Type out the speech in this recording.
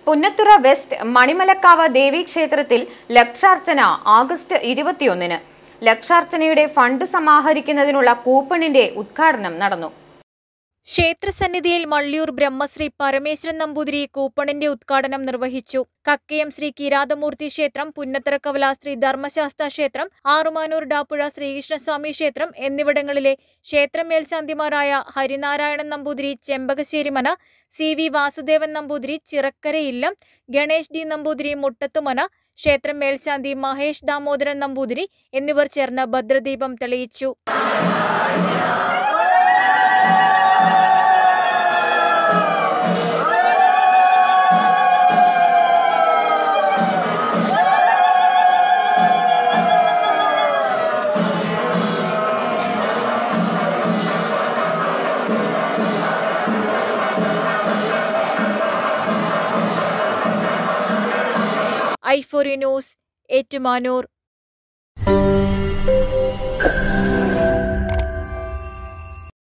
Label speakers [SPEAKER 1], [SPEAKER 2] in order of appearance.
[SPEAKER 1] Punnathura west Manimalakkavu ദേവീക്ഷേത്രത്തിൽ ലക്ഷാർച്ചന August ഇരുപത്തിയൊന്നിന് ലക്ഷാർച്ചനയുടെ ഫണ്ട് സമാഹരിക്കുന്നതിനുള്ള കൂപ്പണിന്റെ ഉദ്ഘാടനം നടന്നു
[SPEAKER 2] ക്ഷേത്രസന്നിധിയിൽ മള്ളിയൂർ ബ്രഹ്മശ്രീ പരമേശ്വരൻ നമ്പൂതിരി കൂപ്പണിന്റെ ഉദ്ഘാടനം നിർവഹിച്ചു കക്കയം ശ്രീ കിരാതമൂർത്തി ക്ഷേത്രം പുന്നത്തറക്കവല ശ്രീ ധർമ്മശാസ്ത ക്ഷേത്രം ആറുമാനൂർ ഡാപ്പുഴ ശ്രീകൃഷ്ണസ്വാമി ക്ഷേത്രം എന്നിവിടങ്ങളിലെ ക്ഷേത്ര മേൽശാന്തിമാരായ Harinarayanan Namboothiri Chempakassery Mana C V Vasudevan Namboothiri Chirakkara Illam Ganesh D Namboothiri മുട്ടത്തുമന ക്ഷേത്രം മേൽശാന്തി മഹേഷ് ദാമോദരൻ നമ്പൂതിരി എന്നിവർ ചേർന്ന് ഭദ്രദീപം തെളിയിച്ചു ഐഫോറി ന്യൂസ് ഏറ്റുമാനൂർ